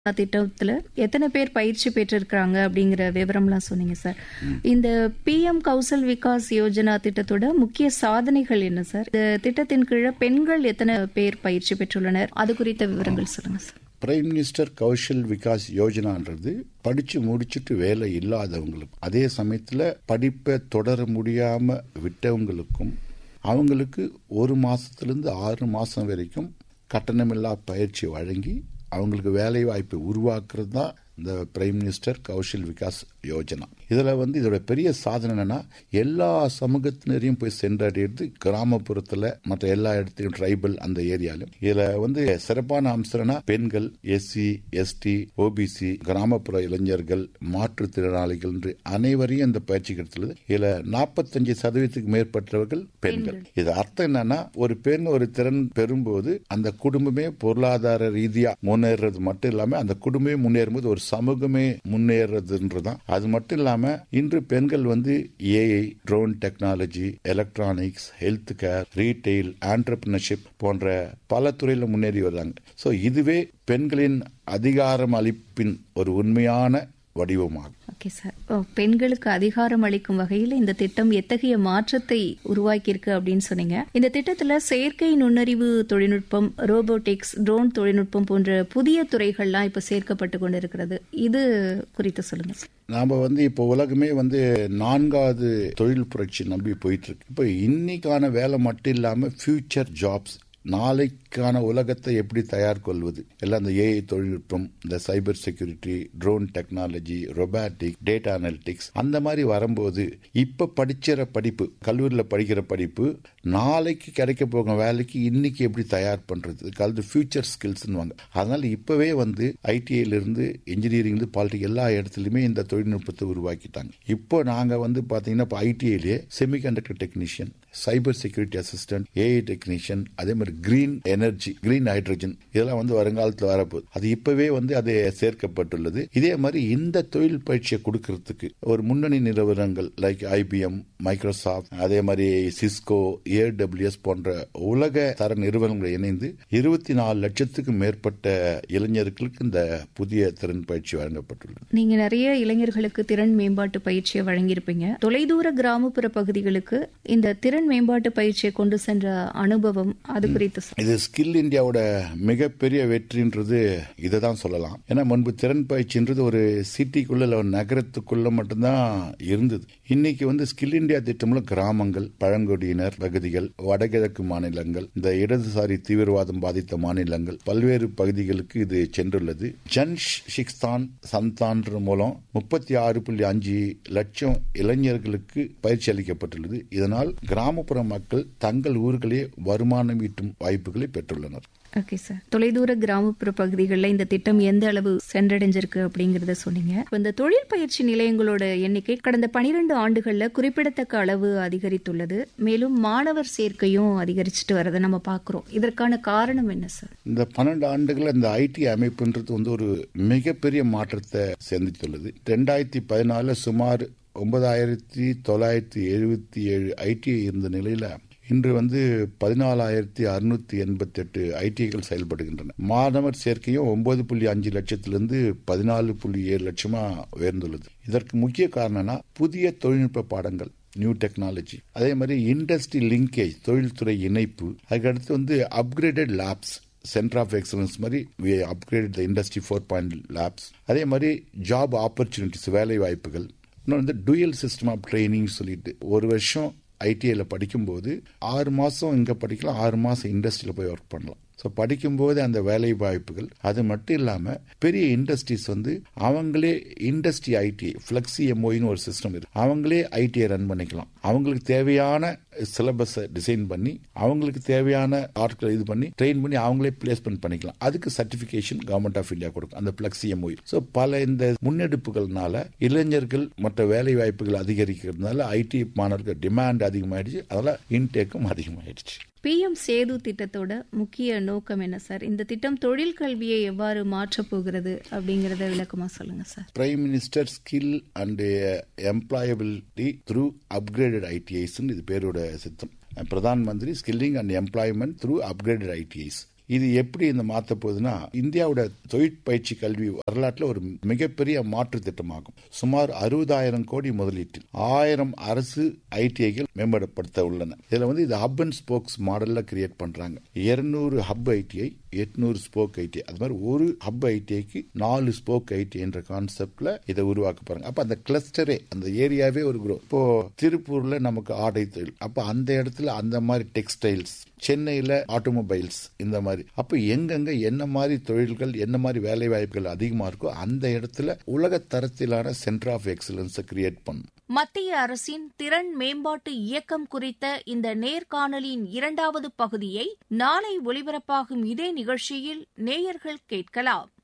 திட்டத்துல எத்தனை பேர் பயிற்சி பெற்றிருக்கிறாங்க அப்படிங்கிற விவரம்லாம் சொன்னீங்க சார் இந்த பிஎம் கௌசல் விகாஸ் யோஜனா திட்டத்தோட முக்கிய சாதனைகள் என்ன சார் இந்த திட்டத்தின் கீழே பெண்கள் எத்தனை பேர் பயிற்சி பெற்றுள்ளனர் அது குறித்த விவரங்கள் சொல்லுங்க sir prime minister Kaushal Vikas யோஜனான்றது படிச்சு முடிச்சுட்டு வேலை இல்லாதவங்களுக்கும் அதே சமயத்துல படிப்பை தொடர முடியாம விட்டவங்களுக்கும் அவங்களுக்கு ஒரு மாசத்திலிருந்து ஆறு மாசம் வரைக்கும் கட்டணமில்லா பயிற்சி வழங்கி அவங்களுக்கு வேலை வாய்ப்பை உருவாக்குறது தான் இந்த பிரைம் மினிஸ்டர் கௌஷல் விகாஸ் யோஜனா இதுல வந்து இதோட பெரிய சாதனை என்னன்னா எல்லா சமூகத்தினரையும் போய் சென்றடையிறது கிராமப்புறத்துல மற்ற எல்லா இடத்துலையும் ட்ரைபல் அந்த ஏரியாலும் இதுல வந்து சிறப்பான அம்சம்னா பெண்கள் எஸ்சி எஸ்டி ஓபிசி கிராமப்புற இளைஞர்கள் மாற்றுத்திறனாளிகள் என்று அனைவரையும் இந்த பயிற்சி கிடைத்துள்ளது இதுல நாற்பத்தஞ்சு சதவீதத்துக்கு மேற்பட்டவர்கள் பெண்கள் இது அர்த்தம் என்னன்னா ஒரு பெண் ஒரு திறன் பெறும்போது அந்த குடும்பமே பொருளாதார ரீதியா முன்னேறது மட்டும் இல்லாம அந்த குடும்பமே முன்னேறும்போது ஒரு சமூகமே முன்னேறதுன்றதான் அது மட்டும் இல்லாம இன்று பெண்கள் வந்து AI drone technology electronics health care retail entrepreneurship போன்ற பல துறையில முன்னேறி வர்றாங்க சோ இதுவே பெண்களின் அதிகாரம் அளிப்பின் ஒரு உண்மையான வடிவமாகும் ஓகே சார் ஓ, பெண்களுக்கு அதிகாரம் அளிக்கும் வகையில் இந்த திட்டம் எத்தகைய மாற்றத்தை உருவாக்கியிருக்கு அப்படின்னு சொன்னீங்க இந்த திட்டத்துல செயற்கை நுண்ணறிவு தொழில்நுட்பம் ரோபோட்டிக்ஸ் ட்ரோன் தொழில்நுட்பம் போன்ற புதிய துறைகள்லாம் இப்ப சேர்க்கப்பட்டு கொண்டிருக்கிறது இது குறித்து சொல்லுங்க சார் நாம வந்து இப்போ உலகமே வந்து நான்காவது தொழில் புரட்சி நம்பி போயிட்டு இருக்கு இப்போ இன்னைக்கான வேலை மட்டும் இல்லாம ஃபியூச்சர் ஜாப்ஸ் நாளைக்கான உலகத்தை எப்படி தயார் கொள்வது எல்லாம் இந்த ஏஐ தொழில்நுட்பம் இந்த cyber security drone technology robotic data analytics அந்த மாதிரி வரும்போது இப்ப படிக்கிற படிப்பு கல்லூரியில் படிக்கிற படிப்பு நாளைக்கு கிடைக்க போகும் வேலைக்கு இன்னைக்கு எப்படி தயார் பண்றது கலந்து ஃபியூச்சர் ஸ்கில்ஸ் அதனால இப்பவே வந்து ஐடிஐல இருந்து இன்ஜினியரிங் இருந்து பாலிட்டிக் எல்லா இடத்துலயுமே இந்த தொழில்நுட்பத்தை உருவாக்கிட்டாங்க இப்போ நாங்க வந்து பாத்தீங்கன்னா இப்போ ஐடிஐலேயே semiconductor technician cyber security assistant AI technician அதே மாதிரி கிரீன் எனர்ஜி கிரீன் ஹைட்ரஜன் இதெல்லாம் வந்து வருங்காலத்தில் வரப்போகுது அது இப்பவே வந்து அது சேர்க்கப்பட்டுள்ளது இதே மாதிரி இந்த தொழில் பயிற்சியை கொடுக்கறதுக்கு ஒரு முன்னணி நிறுவனங்கள் லைக் ஐபிஎம் மைக்ரோசாஃப்ட் அதே மாதிரி சிஸ்கோ ஏடபிள்யூஎஸ் போன்ற உலக தர நிறுவனங்களை இணைந்து இருபத்தி நாலு லட்சத்துக்கும் மேற்பட்ட இளைஞர்களுக்கு இந்த புதிய திறன் பயிற்சி வழங்கப்பட்டுள்ளது நீங்க நிறைய இளைஞர்களுக்கு திறன் மேம்பாட்டு பயிற்சியை வழங்கியிருப்பீங்க தொலைதூர கிராமப்புற பகுதிகளுக்கு இந்த திறன் மேம்பாட்டு பயிற்சியை கொண்டு சென்ற அனுபவம் அது குறித்து சொல்லுங்க. இது ஸ்கில் இந்தியாவோட மிகப்பெரிய வெற்றின்றது இதை தான் சொல்லலாம் ஏன்னா முன்பு திறன் பயிற்சின்றது ஒரு சிட்டிக்குள்ள இல்ல ஒரு நகரத்துக்குள்ள மட்டும்தான் இருந்தது இன்னைக்கு வந்து ஸ்கில் இந்தியா திட்டம்ல கிராமங்கள் பழங்குடியினர் பகுதிகள் வடகிழக்கு மாநிலங்கள் இந்த இடதுசாரி தீவிரவாதம் பாதித்த மாநிலங்கள் பல்வேறு பகுதிகளுக்கு இது சென்றுள்ளது ஜன் ஷிக்ஸ்தான் சந்தான் மூலம் முப்பத்தி ஆறு புள்ளி அஞ்சு லட்சம் இளைஞர்களுக்கு பயிற்சி அளிக்கப்பட்டுள்ளது இதனால் கிராமப்புற மக்கள் தங்கள் ஊர்களே வருமானம் ஈட்டும் வாய்ப்புகளை பெற்றுள்ளனர் ஓகே சார் தொலைதூர கிராமப்புற பகுதிகளில் இந்த திட்டம் எந்த அளவு சென்றடைஞ்சிருக்கு அப்படிங்கறத சொன்னீங்க இப்ப இந்த தொழில் பயிற்சி நிலையங்களோட எண்ணிக்கை கடந்த பனிரெண்டு ஆண்டுகள்ல குறிப்பிடத்தக்க அளவு அதிகரித்துள்ளது மேலும் மாணவர் சேர்க்கையும் அதிகரிச்சுட்டு வரதை நம்ம பார்க்கிறோம் இதற்கான காரணம் என்ன சார் இந்த பன்னெண்டு ஆண்டுகள் இந்த ஐடி அமைப்புன்றது வந்து ஒரு மிகப்பெரிய மாற்றத்தை சந்தித்துள்ளது ரெண்டாயிரத்தி பதினாலு சுமார் ஒன்பதாயிரத்தி தொள்ளாயிரத்தி எழுபத்தி ஏழு ஐடி இருந்த நிலையில இன்று வந்து பதினாலாயிரத்தி அறுநூத்தி எண்பத்தி எட்டு ஐடிஐகள் செயல்படுகின்றன மாணவர் சேர்க்கையும் ஒன்பது புள்ளி அஞ்சு லட்சத்திலிருந்து பதினாலு புள்ளி ஏழு லட்சமா உயர்ந்துள்ளது இதற்கு முக்கிய காரணம்னா புதிய தொழில்நுட்ப பாடங்கள் நியூ டெக்னாலஜி அதே மாதிரி இண்டஸ்ட்ரி லிங்கேஜ் தொழில்துறை இணைப்பு அதுக்கடுத்து வந்து upgraded labs centre of excellence மாதிரி upgrade the industry four point labs அதே மாதிரி ஜாப் ஆப்பர்ச்சுனிட்டிஸ் வேலை வாய்ப்புகள் இன்னொன்று வந்து டூயல் சிஸ்டம் ஆஃப் ட்ரைனிங் சொல்லிட்டு ஒரு வருஷம் ஐடிஐல படிக்கும்போது ஆறு மாசம் இங்க படிக்கலாம் ஆறு மாசம் இண்டஸ்ட்ரியில போய் ஒர்க் பண்ணலாம் ஸோ படிக்கும்போது அந்த வேலை வாய்ப்புகள் அது மட்டும் இல்லாம பெரிய இண்டஸ்ட்ரீஸ் வந்து அவங்களே இண்டஸ்ட்ரி ஐடிஐ ஃபிளெக்சி எம்ஓன்னு ஒரு சிஸ்டம் இருக்கு அவங்களே ஐடிஐ ரன் பண்ணிக்கலாம் அவங்களுக்கு தேவையான சிலபஸை டிசைன் பண்ணி அவங்களுக்கு தேவையான ஆட்களை இது பண்ணி ட்ரெயின் பண்ணி அவங்களே பிளேஸ்மெண்ட் பண்ணிக்கலாம் அதுக்கு சர்டிபிகேஷன் கவர்மெண்ட் ஆஃப் இந்தியா கொடுக்கும் அந்த பிளக்ஸி எம்ஓஇ ஸோ பல இந்த முன்னெடுப்புகள்னால இளைஞர்கள் மற்ற வேலை வாய்ப்புகள் அதிகரிக்கிறதுனால ஐடி மாணவர்கள் டிமாண்ட் அதிகமாயிடுச்சு அதனால இன்டேக்கும் அதிகமாயிடுச்சு பிஎம் சேது திட்டத்தோட முக்கிய நோக்கம் என்ன சார் இந்த திட்டம் தொழில் கல்வியை எவ்வாறு மாற்றப் போகிறது அப்படிங்கறத விளக்கமா சொல்லுங்க sir prime minister skill and employability through upgraded ITIs இது பேரோட சித்தம் Pradhan Mantri skilling and employment through upgraded ITIs இது எப்படி இந்த மாத்த போகுதுன்னா இந்தியாவோட தொழிற்பயிற்சி கல்வி வரலாற்றில் ஒரு மிகப்பெரிய மாற்று திட்டமாகும் சுமார் அறுபதாயிரம் கோடி முதலீட்டில் ஆயிரம் அரசு ஐடிஐகள் மேம்படுத்தப்பட உள்ளன இதுல வந்து இது ஹப் அண்ட் ஸ்போக்ஸ் மாடல்ல கிரியேட் பண்றாங்க இருநூறு ஹப் ஐடிஐ எட்நூறு ஸ்போக் ஐடிஐ அது மாதிரி ஒரு ஹப் ஐடிஐக்கு நாலு ஸ்போக் ஐடி என்ற கான்செப்ட்ல இதை உருவாக்க பாருங்க அப்ப அந்த கிளஸ்டரே அந்த ஏரியாவே ஒரு குரோ இப்போ திருப்பூர்ல நமக்கு ஆடை தொழில் அப்ப அந்த இடத்துல அந்த மாதிரி டெக்ஸ்டைல்ஸ் சென்னையில ஆட்டோமொபைல்ஸ் இந்த மாதிரி அப்ப எங்கெங்க என்ன மாதிரி தொழில்கள் என்ன மாதிரி வேலை வாய்ப்புகள் அதிகமா இருக்கோ அந்த இடத்துல உலக தரத்திலான சென்டர் ஆஃப் எக்ஸலன்ஸை கிரியேட் பண்ணும் மத்திய அரசின் திறன் மேம்பாட்டு இயக்கம் குறித்த இந்த நேர்காணலின் இரண்டாவது பகுதியை நாளை ஒலிபரப்பாகும் இதே நிகழ்ச்சியில் நேயர்கள் கேட்கலாம்